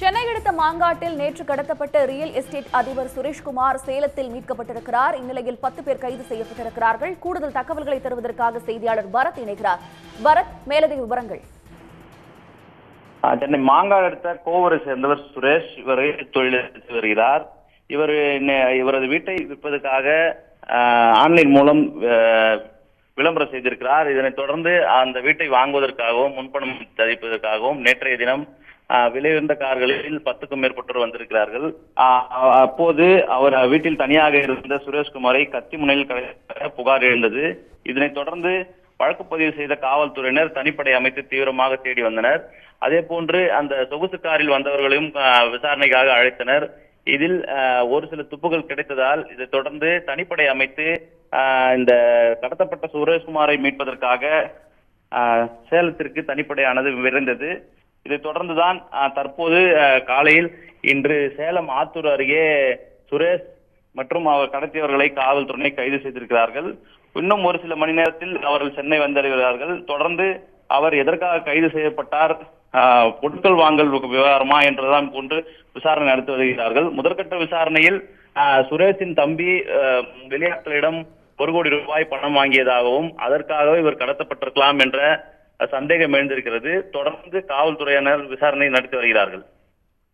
சென்னை அடுத்த மாங்காட்டில் நேற்று கடத்தப்பட்ட ரியல் எஸ்டேட் அதிபர் சுரேஷ்குமார் சேலத்தில் மீட்கப்பட்டிருக்கிறார் இந்நிலையில் பத்து பேர் கைது செய்யப்பட்டிருக்கிறார்கள் கூடுதல் தகவல்களை தருவதற்காக செய்தியாளர் பரத் இணைகிறார் பரத் மேலதிக விவரங்கள் ஆ, சென்னை மாங்காடு அடுத்த கோவரை சேர்ந்தவர் சுரேஷ் இவர் தொழில் செய்து வருகிறார் இவர் நே- இவரது வீட்டை விற்பதற்காக ஆ, ஆன்லைன் மூலம் ஆ, விளம்பரம் செய்திருக்கிறார் இதனைத் தொடர்ந்து அந்த வீட்டை வாங்குவதற்காகவும் முன்பணம் தரிப்பதற்காகவும் நேற்றைய தினம் ஆ, விலையுயர்ந்த கார்களில் பத்துக்கும் மேற்பட்டோர் வந்திருக்கிறார்கள் ஆ, அப்போது அவர் வீட்டில் தனியாக இருந்த சுரேஷ்குமாரை கத்தி முனையில் கடத்த புகார் எழுந்தது இதனைத் தொடர்ந்து வழக்கு பதிவு செய்த காவல்துறையினர் தனிப்படை அமைத்து தீவிரமாக தேடி வந்தனர் அதே போன்று அந்த சொகுசு காரில் வந்தவர்களையும் ஆ, விசாரணைக்காக அழைத்தனர் இதில் ஆ, ஒரு சில துப்புகள் கிடைத்ததால் இதைத் தொடர்ந்து தனிப்படை அமைத்து ஆ, இந்த கடத்தப்பட்ட சுரேஷ்குமாரை மீட்பதற்காக ஆ, சேலத்திற்கு தனிப்படையானது விரைந்தது இதைத் தொடர்ந்துதான் ஆ, தற்போது ஆ, காலையில் இன்று சேலம் ஆத்தூர் அருகே சுரேஷ் மற்றும் அவர் கடத்தியவர்களை காவல்துறை கைது செய்திருக்கிறார்கள் இன்னும் ஒரு சில மணி நேரத்தில் அவர்கள் சென்னை வந்தடைகிறார்கள் தொடர்ந்து அவர் எதற்காக கைது செய்யப்பட்டார் ஆஹ், பொருட்கள் வாங்கல் விவகாரமா என்றுதான் போன்று விசாரணை நடத்தி வருகிறார்கள் முதற்கட்ட விசாரணையில் ஆஹ், சுரேஷின் தம்பி ஆஹ், வெளியாட்களிடம் ஒரு கோடி ரூபாய் பணம் வாங்கியதாகவும் அதற்காகவே இவர் கடத்தப்பட்டிருக்கலாம் என்ற சந்தேகம் எழுந்திருக்கிறது தொடர்ந்து காவல்துறையினர் விசாரணை நடத்தி வருகிறார்கள்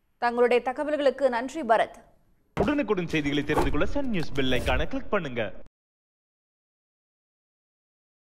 தங்களுடைய தகவல்களுக்கு நன்றி பரத் உடனுக்குடன் செய்திகளை தெரிந்து கொள்ள சன் நியூஸ் பெல் ஐகானை கிளிக் பண்ணுங்க